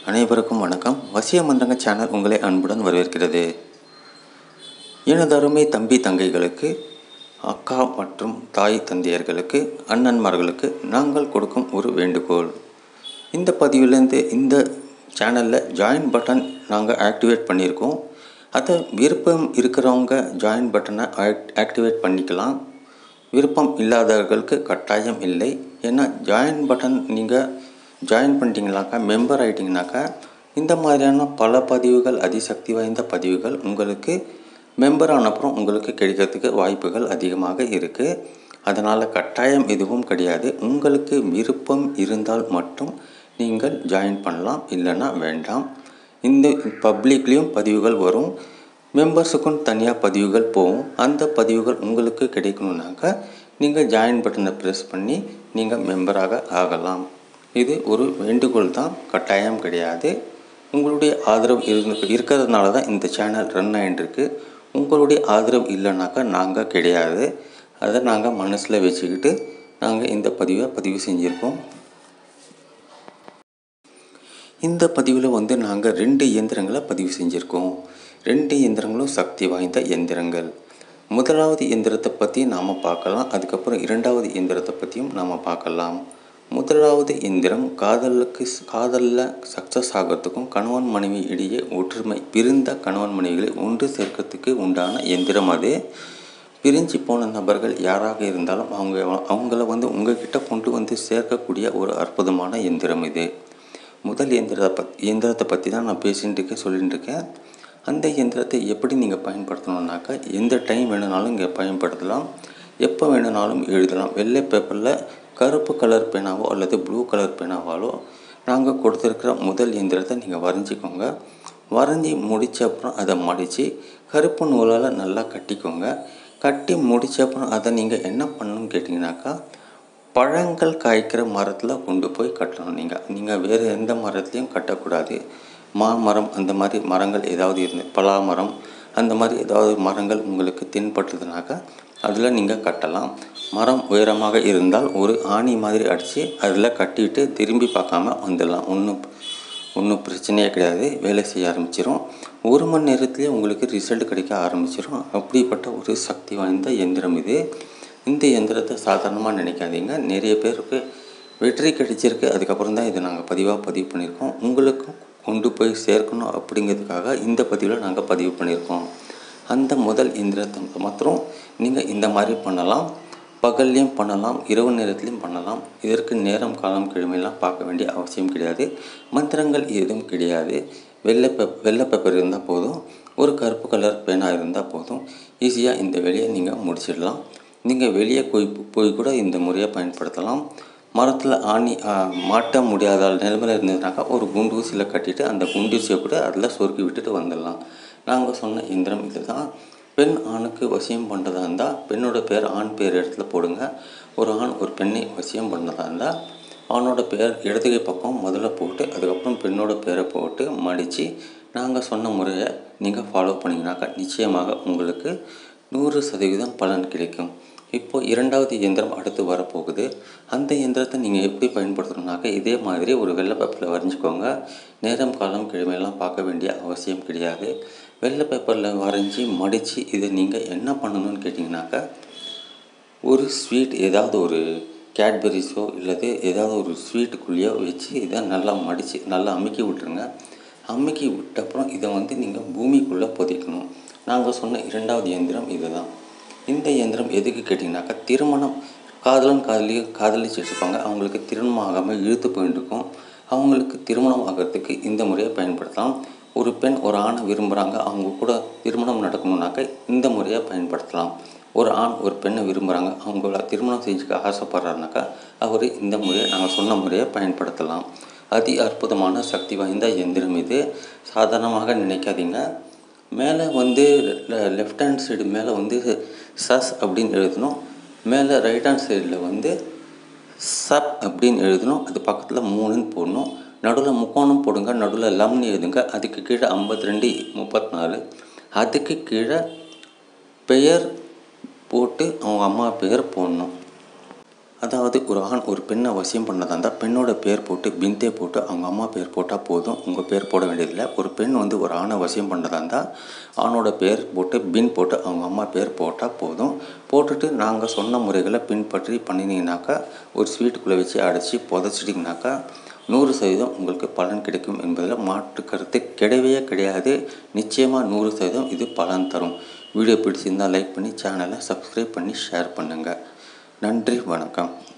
அனைவருக்கும் வணக்கம் வசிய மந்திரங்க சேனல் உங்களை அன்புடன் வரவேற்கிறது எனது அருமை தம்பி தங்கைகளுக்கு அக்கா மற்றும் தாய் தந்தையர்களுக்கு அண்ணன்மார்களுக்கு நாங்கள் கொடுக்கும் ஒரு வேண்டுகோள் இந்த பதிவிலேருந்து இந்த சேனலில் ஜாயின் பட்டன் நாங்கள் ஆக்டிவேட் பண்ணியிருக்கோம் அதை விருப்பம் இருக்கிறவங்க ஜாயின் பட்டனை ஆக்டிவேட் பண்ணிக்கலாம் விருப்பம் இல்லாதவர்களுக்கு கட்டாயம் இல்லை ஏன்னா ஜாயின் பட்டன் நீங்கள் ஜாயின் பண்ணிட்டீங்கனாக்கா மெம்பர் ஆகிட்டிங்கனாக்கா இந்த மாதிரியான பல பதிவுகள் அதிசக்தி வாய்ந்த பதிவுகள் உங்களுக்கு மெம்பர் ஆனப்புறம் உங்களுக்கு கிடைக்கிறதுக்கு வாய்ப்புகள் அதிகமாக இருக்குது அதனால் கட்டாயம் எதுவும் கிடையாது உங்களுக்கு விருப்பம் இருந்தால் மட்டும் நீங்கள் ஜாயின் பண்ணலாம் இல்லைன்னா வேண்டாம் இந்த பப்ளிக்லேயும் பதிவுகள் வரும் மெம்பர்ஸுக்கும் தனியாக பதிவுகள் போகும் அந்த பதிவுகள் உங்களுக்கு கிடைக்கணுன்னாக்கா நீங்கள் ஜாயின் பட்டனை ப்ரெஸ் பண்ணி நீங்கள் மெம்பராக ஆகலாம் இது ஒரு வேண்டுகோள் தான் கட்டாயம் கிடையாது உங்களுடைய ஆதரவு இருந்து இருக்கிறதுனால தான் இந்த சேனல் ரன் ஆகிட்டுருக்கு உங்களுடைய ஆதரவு இல்லைனாக்கா நாங்கள் கிடையாது அதை நாங்கள் மனசில் வச்சுக்கிட்டு நாங்கள் இந்த பதிவை பதிவு செஞ்சுருக்கோம் இந்த பதிவில் வந்து நாங்கள் ரெண்டு இயந்திரங்களை பதிவு செஞ்சுருக்கோம் ரெண்டு இயந்திரங்களும் சக்தி வாய்ந்த இயந்திரங்கள் முதலாவது இயந்திரத்தை பற்றி நாம் பார்க்கலாம் அதுக்கப்புறம் இரண்டாவது இயந்திரத்தை பற்றியும் நாம் பார்க்கலாம் முதலாவது இயந்திரம் காதலுக்கு காதலில் சக்ஸஸ் ஆகிறதுக்கும் கணவன் மனைவி இடையே ஒற்றுமை பிரிந்த கணவன் மனைவிகளை ஒன்று சேர்க்கறதுக்கு உண்டான இயந்திரம் அது பிரிஞ்சு போன நபர்கள் யாராக இருந்தாலும் அவங்க அவங்கள வந்து உங்ககிட்ட கொண்டு வந்து சேர்க்கக்கூடிய ஒரு அற்புதமான இயந்திரம் இது முதல் இயந்திரத்தை பத் இயந்திரத்தை பற்றி தான் நான் பேசிகிட்டு இருக்கேன் சொல்லிட்டு இருக்கேன் அந்த இயந்திரத்தை எப்படி நீங்கள் பயன்படுத்தணுன்னாக்கா எந்த டைம் வேணுனாலும் இங்கே பயன்படுத்தலாம் எப்போ வேணுனாலும் எழுதலாம் வெள்ளை பேப்பரில் கருப்பு கலர் பேனாவோ அல்லது ப்ளூ கலர் பேனாவாலோ நாங்கள் கொடுத்துருக்கிற முதல் இயந்திரத்தை நீங்கள் வரைஞ்சிக்கோங்க வரைஞ்சி முடித்த அப்புறம் அதை மடித்து கருப்பு நூலால் நல்லா கட்டிக்கோங்க கட்டி முடித்த அப்புறம் அதை நீங்கள் என்ன பண்ணணும்னு கேட்டிங்கனாக்கா பழங்கள் காய்க்கிற மரத்தில் கொண்டு போய் கட்டணும் நீங்கள் நீங்கள் வேறு எந்த மரத்துலையும் கட்டக்கூடாது மாமரம் அந்த மாதிரி மரங்கள் ஏதாவது இருந்து பலாமரம் அந்த மாதிரி ஏதாவது மரங்கள் உங்களுக்கு தென்பட்டதுனாக்கா அதில் நீங்கள் கட்டலாம் மரம் உயரமாக இருந்தால் ஒரு ஆணி மாதிரி அடித்து அதில் கட்டிட்டு திரும்பி பார்க்காம வந்துடலாம் ஒன்றும் ஒன்றும் பிரச்சனையே கிடையாது வேலை செய்ய ஆரம்பிச்சிடும் ஒரு மணி நேரத்துலேயே உங்களுக்கு ரிசல்ட் கிடைக்க ஆரம்பிச்சிடும் அப்படிப்பட்ட ஒரு சக்தி வாய்ந்த இயந்திரம் இது இந்த இயந்திரத்தை சாதாரணமாக நினைக்காதீங்க நிறைய பேருக்கு வெற்றி கிடைச்சிருக்கு அதுக்கப்புறம் தான் இதை நாங்கள் பதிவாக பதிவு பண்ணியிருக்கோம் உங்களுக்கும் கொண்டு போய் சேர்க்கணும் அப்படிங்கிறதுக்காக இந்த பதிவில் நாங்கள் பதிவு பண்ணியிருக்கோம் அந்த முதல் இயந்திரத்தை மாத்திரம் நீங்கள் இந்த மாதிரி பண்ணலாம் பகல்லையும் பண்ணலாம் இரவு நேரத்துலையும் பண்ணலாம் இதற்கு நேரம் காலம் கிழமையெல்லாம் பார்க்க வேண்டிய அவசியம் கிடையாது மந்திரங்கள் எதுவும் கிடையாது வெள்ளை பெப் வெள்ளை பேப்பர் இருந்தால் போதும் ஒரு கருப்பு கலர் பேனா இருந்தால் போதும் ஈஸியாக இந்த வேலையை நீங்கள் முடிச்சிடலாம் நீங்கள் வெளியே போய் போய் கூட இந்த முறையை பயன்படுத்தலாம் மரத்தில் ஆணி மாட்ட முடியாத நிலைமையில் இருந்ததுனாக்கா ஒரு குண்டூசியில் கட்டிட்டு அந்த குண்டூசியை கூட அதில் சொருக்கி விட்டுட்டு வந்துடலாம் நாங்கள் சொன்ன இயந்திரம் இது தான் பெண் ஆணுக்கு வசியம் பண்ணுறதா இருந்தால் பெண்ணோட பேர் ஆண் பேர் இடத்துல போடுங்க ஒரு ஆண் ஒரு பெண்ணை வசியம் பண்ணதா இருந்தால் அவனோட பேர் இடதுகை பக்கம் முதல்ல போட்டு அதுக்கப்புறம் பெண்ணோட பேரை போட்டு மடித்து நாங்கள் சொன்ன முறையை நீங்கள் ஃபாலோ பண்ணிங்கனாக்கா நிச்சயமாக உங்களுக்கு நூறு சதவீதம் பலன் கிடைக்கும் இப்போது இரண்டாவது இயந்திரம் அடுத்து வரப்போகுது அந்த இயந்திரத்தை நீங்கள் எப்படி பயன்படுத்தணுனாக்கா இதே மாதிரி ஒரு வெள்ளை பேப்பரில் வரைஞ்சிக்கோங்க நேரம் காலம் கிழமையெல்லாம் பார்க்க வேண்டிய அவசியம் கிடையாது வெள்ளை பேப்பரில் வரைஞ்சி மடித்து இதை நீங்கள் என்ன பண்ணணும்னு கேட்டிங்கனாக்கா ஒரு ஸ்வீட் ஏதாவது ஒரு கேட்பரிஸோ இல்லது ஏதாவது ஒரு ஸ்வீட்டுக்குள்ளேயோ வச்சு இதை நல்லா மடித்து நல்லா அமுக்கி விட்டுருங்க அமுக்கி விட்டப்புறம் இதை வந்து நீங்கள் பூமிக்குள்ளே புதைக்கணும் நாங்கள் சொன்ன இரண்டாவது இயந்திரம் இதுதான் இந்த இயந்திரம் எதுக்கு கேட்டிங்கனாக்கா திருமணம் காதலன் காதலி காதலிச்சுட்டு இருப்பாங்க அவங்களுக்கு திருமணம் ஆகாமல் இழுத்து போயிட்டு இருக்கும் அவங்களுக்கு திருமணம் ஆகிறதுக்கு இந்த முறையை பயன்படுத்தலாம் ஒரு பெண் ஒரு ஆணை விரும்புகிறாங்க அவங்க கூட திருமணம் நடக்கணுன்னாக்கா இந்த முறையை பயன்படுத்தலாம் ஒரு ஆண் ஒரு பெண்ணை விரும்புகிறாங்க அவங்கள திருமணம் செஞ்சுக்க ஆசைப்படுறாருனாக்கா அவர் இந்த முறையை நாங்கள் சொன்ன முறையை பயன்படுத்தலாம் அதி அற்புதமான சக்தி வாய்ந்த இயந்திரம் இது சாதாரணமாக நினைக்காதீங்க மேலே வந்து லெஃப்ட் ஹேண்ட் சைடு மேலே வந்து சஸ் அப்படின்னு எழுதணும் மேலே ரைட் ஹேண்ட் சைடில் வந்து சப் அப்படின்னு எழுதணும் அது பக்கத்தில் மூணுன்னு போடணும் நடுவில் முக்கோணம் போடுங்க நடுவில் லம்னு எழுதுங்க அதுக்கு கீழே ஐம்பத்தி ரெண்டு முப்பத்தி நாலு அதுக்கு கீழே பெயர் போட்டு அவங்க அம்மா பெயர் போடணும் அதாவது ஒரு ஆண் ஒரு பெண்ணை வசியம் பண்ணதா இருந்தால் பெண்ணோட பேர் போட்டு பிந்தே போட்டு அவங்க அம்மா பேர் போட்டால் போதும் உங்கள் பேர் போட வேண்டியதில்லை ஒரு பெண் வந்து ஒரு ஆணை வசியம் பண்ணதா இருந்தால் ஆணோட பேர் போட்டு பின் போட்டு அவங்க அம்மா பேர் போட்டால் போதும் போட்டுட்டு நாங்கள் சொன்ன முறைகளை பின்பற்றி பண்ணினீங்கனாக்கா ஒரு ஸ்வீட்டுக்குள்ளே வச்சு அடைச்சி புதைச்சிட்டிங்கனாக்கா நூறு சதவீதம் உங்களுக்கு பலன் கிடைக்கும் என்பதில் மாற்று கருத்து கிடையவே கிடையாது நிச்சயமாக நூறு சதவீதம் இது பலன் தரும் வீடியோ பிடிச்சிருந்தால் லைக் பண்ணி சேனலை சப்ஸ்கிரைப் பண்ணி ஷேர் பண்ணுங்கள் நன்றி வணக்கம்